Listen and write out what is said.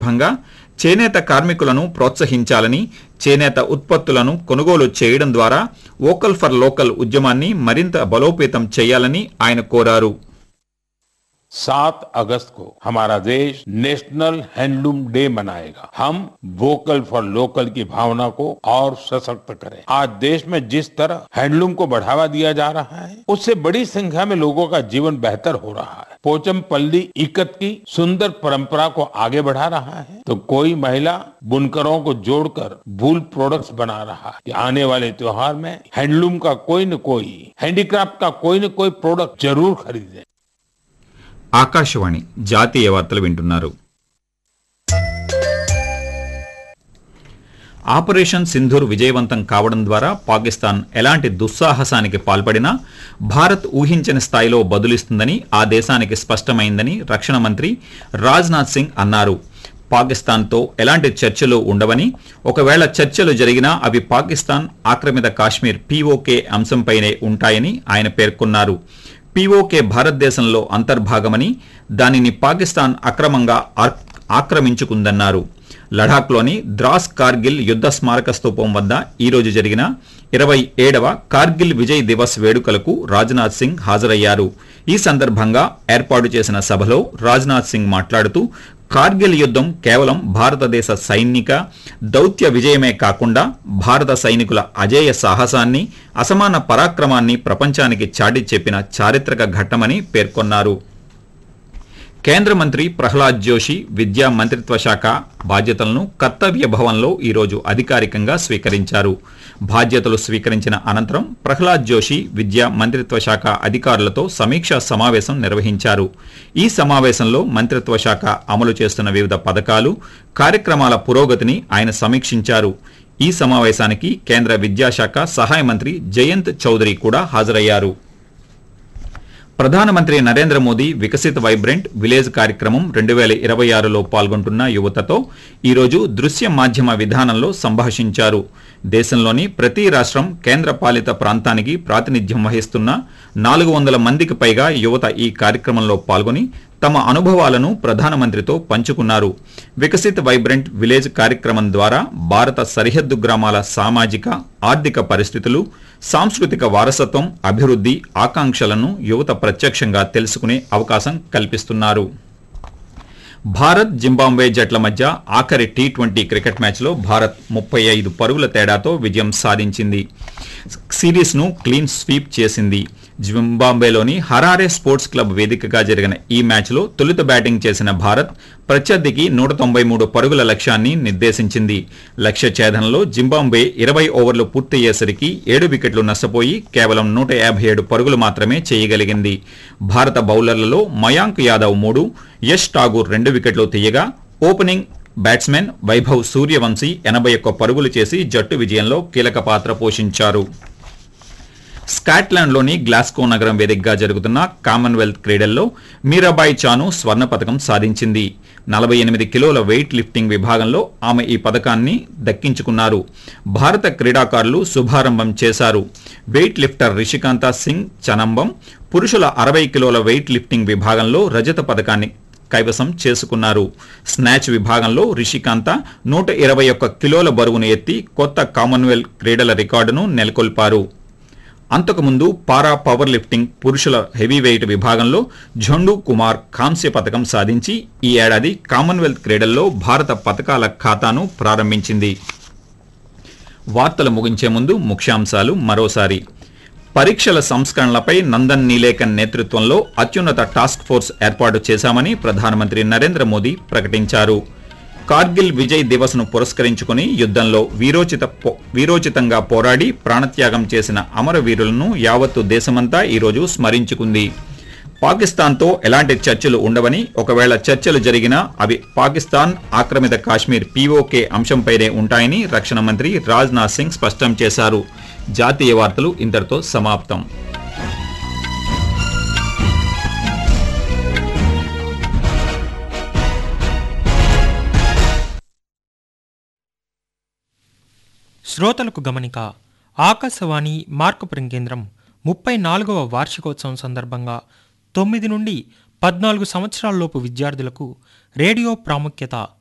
సందర్భంగా చేనేత కార్మికులను ప్రోత్సహించాలని చేనేత ఉత్పత్తులను కొనుగోలు చేయడం ద్వారా వోకల్ ఫర్ లోకల్ ఉద్యమాన్ని మరింత బలోపేతం చేయాలని ఆయన కోరారు सात अगस्त को हमारा देश नेशनल हैंडलूम डे मनाएगा हम वोकल फॉर लोकल की भावना को और सशक्त करें आज देश में जिस तरह हैंडलूम को बढ़ावा दिया जा रहा है उससे बड़ी संख्या में लोगों का जीवन बेहतर हो रहा है पोचमपल्ली इकत की सुंदर परंपरा को आगे बढ़ा रहा है तो कोई महिला बुनकरों को जोड़कर वूल प्रोडक्ट्स बना रहा है कि आने वाले त्योहार में हैंडलूम का कोई न कोई हैंडीक्राफ्ट का कोई न कोई प्रोडक्ट जरूर खरीदें ఆకాశవాణి జాతీయ వార్తలు వింటున్నారు ఆపరేషన్ సింధూర్ విజయవంతం కావడం ద్వారా పాకిస్తాన్ ఎలాంటి దుస్సాహసానికి పాల్పడినా భారత్ ఊహించని స్థాయిలో బదులిస్తుందని ఆ దేశానికి స్పష్టమైందని రక్షణ మంత్రి రాజ్నాథ్ సింగ్ అన్నారు పాకిస్తాన్తో ఎలాంటి చర్చలు ఉండవని ఒకవేళ చర్చలు జరిగినా అవి పాకిస్తాన్ ఆక్రమిత కాశ్మీర్ పీఓకే అంశంపైనే ఉంటాయని ఆయన పేర్కొన్నారు పీఓకే భారతదేశంలో అంతర్భాగమని దానిని పాకిస్తాన్ అక్రమంగా ఆక్- ఆక్రమించుకుందన్నారు లడాఖ్లోని ద్రాస్ కార్గిల్ యుద్ధ స్మారక స్తూపం వద్ద ఈ రోజు జరిగిన ఇరవై ఏడవ కార్గిల్ విజయ్ దివస్ వేడుకలకు రాజ్నాథ్ సింగ్ హాజరయ్యారు ఈ సందర్భంగా ఏర్పాటు చేసిన సభలో రాజ్నాథ్ సింగ్ మాట్లాడుతూ కార్గిల్ యుద్ధం కేవలం భారతదేశ సైనిక దౌత్య విజయమే కాకుండా భారత సైనికుల అజేయ సాహసాన్ని అసమాన పరాక్రమాన్ని ప్రపంచానికి చాటి చెప్పిన చారిత్రక ఘట్టమని పేర్కొన్నారు కేంద్ర మంత్రి ప్రహ్లాద్ జోషి విద్యా మంత్రిత్వ శాఖ బాధ్యతలను కర్తవ్య భవన్లో ఈరోజు అధికారికంగా స్వీకరించారు బాధ్యతలు స్వీకరించిన అనంతరం ప్రహ్లాద్ జోషి విద్యా మంత్రిత్వ శాఖ అధికారులతో సమీక్షా సమావేశం నిర్వహించారు ఈ సమావేశంలో మంత్రిత్వ శాఖ అమలు చేస్తున్న వివిధ పథకాలు కార్యక్రమాల పురోగతిని ఆయన సమీక్షించారు ఈ సమావేశానికి కేంద్ర విద్యాశాఖ సహాయ మంత్రి జయంత్ చౌదరి కూడా హాజరయ్యారు ప్రధానమంత్రి నరేంద్ర మోదీ వికసిత్ వైబ్రెంట్ విలేజ్ కార్యక్రమం రెండు వేల ఇరవై ఆరులో పాల్గొంటున్న యువతతో ఈరోజు దృశ్య మాధ్యమ విధానంలో సంభాషించారు దేశంలోని ప్రతి రాష్ట్రం కేంద్ర పాలిత ప్రాంతానికి ప్రాతినిధ్యం వహిస్తున్న నాలుగు వందల మందికి పైగా యువత ఈ కార్యక్రమంలో పాల్గొని తమ అనుభవాలను ప్రధానమంత్రితో పంచుకున్నారు వికసిత్ వైబ్రెంట్ విలేజ్ కార్యక్రమం ద్వారా భారత సరిహద్దు గ్రామాల సామాజిక ఆర్థిక పరిస్థితులు సాంస్కృతిక వారసత్వం అభివృద్ధి ఆకాంక్షలను యువత ప్రత్యక్షంగా తెలుసుకునే అవకాశం కల్పిస్తున్నారు భారత్ జింబాబ్వే జట్ల మధ్య ఆఖరి టీ ట్వంటీ క్రికెట్ మ్యాచ్లో భారత్ ముప్పై ఐదు పరుగుల తేడాతో విజయం సాధించింది సిరీస్ను క్లీన్ స్వీప్ చేసింది జింబాబ్వేలోని హరారే స్పోర్ట్స్ క్లబ్ వేదికగా జరిగిన ఈ మ్యాచ్లో తొలుత బ్యాటింగ్ చేసిన భారత్ ప్రత్యర్థికి నూట తొంభై మూడు పరుగుల లక్ష్యాన్ని నిర్దేశించింది లక్ష్య ఛేదనలో జింబాబ్వే ఇరవై ఓవర్లు పూర్తయ్యేసరికి ఏడు వికెట్లు నష్టపోయి కేవలం నూట యాభై ఏడు పరుగులు మాత్రమే చేయగలిగింది భారత బౌలర్లలో మయాంక్ యాదవ్ మూడు యష్ ఠాగూర్ రెండు వికెట్లు తీయగా ఓపెనింగ్ బ్యాట్స్మెన్ వైభవ్ సూర్యవంశీ ఎనభై ఒక్క పరుగులు చేసి జట్టు విజయంలో కీలక పాత్ర పోషించారు స్కాట్లాండ్లోని గ్లాస్కో నగరం వేదికగా జరుగుతున్న కామన్వెల్త్ క్రీడల్లో మీరాబాయి చాను స్వర్ణ పథకం సాధించింది నలభై ఎనిమిది కిలోల వెయిట్ లిఫ్టింగ్ విభాగంలో ఆమె ఈ పథకాన్ని దక్కించుకున్నారు భారత క్రీడాకారులు శుభారంభం చేశారు వెయిట్ లిఫ్టర్ రిషికాంత సింగ్ చనంబం పురుషుల అరవై కిలోల వెయిట్ లిఫ్టింగ్ విభాగంలో రజత పథకాన్ని కైవసం చేసుకున్నారు స్నాచ్ విభాగంలో రిషికాంత నూట ఇరవై ఒక్క కిలోల బరువును ఎత్తి కొత్త కామన్వెల్త్ క్రీడల రికార్డును నెలకొల్పారు అంతకుముందు పారా పవర్ లిఫ్టింగ్ పురుషుల హెవీ వెయిట్ విభాగంలో ఝండు కుమార్ కాంస్య పథకం సాధించి ఈ ఏడాది కామన్వెల్త్ క్రీడల్లో భారత పథకాల ఖాతాను ప్రారంభించింది వార్తలు ముగించే ముందు ముఖ్యాంశాలు మరోసారి పరీక్షల సంస్కరణలపై నందన్ నీలేకన్ నేతృత్వంలో అత్యున్నత టాస్క్ ఫోర్స్ ఏర్పాటు చేశామని ప్రధానమంత్రి నరేంద్ర మోదీ ప్రకటించారు కార్గిల్ విజయ్ దివస్ ను పురస్కరించుకుని యుద్ధంలో వీరోచిత పో- వీరోచితంగా పోరాడి ప్రాణత్యాగం చేసిన అమరవీరులను యావత్తు దేశమంతా ఈరోజు స్మరించుకుంది పాకిస్తాన్తో ఎలాంటి చర్చలు ఉండవని ఒకవేళ చర్చలు జరిగినా అవి పాకిస్తాన్ ఆక్రమిత కాశ్మీర్ పీఓకే అంశంపైనే ఉంటాయని రక్షణ మంత్రి రాజ్నాథ్ సింగ్ స్పష్టం చేశారు జాతీయ వార్తలు ఇంతటితో సమాప్తం శ్రోతలకు గమనిక ఆకాశవాణి మార్కపురం కేంద్రం ముప్పై నాలుగవ వార్షికోత్సవం సందర్భంగా తొమ్మిది నుండి పద్నాలుగు సంవత్సరాలలోపు విద్యార్థులకు రేడియో ప్రాముఖ్యత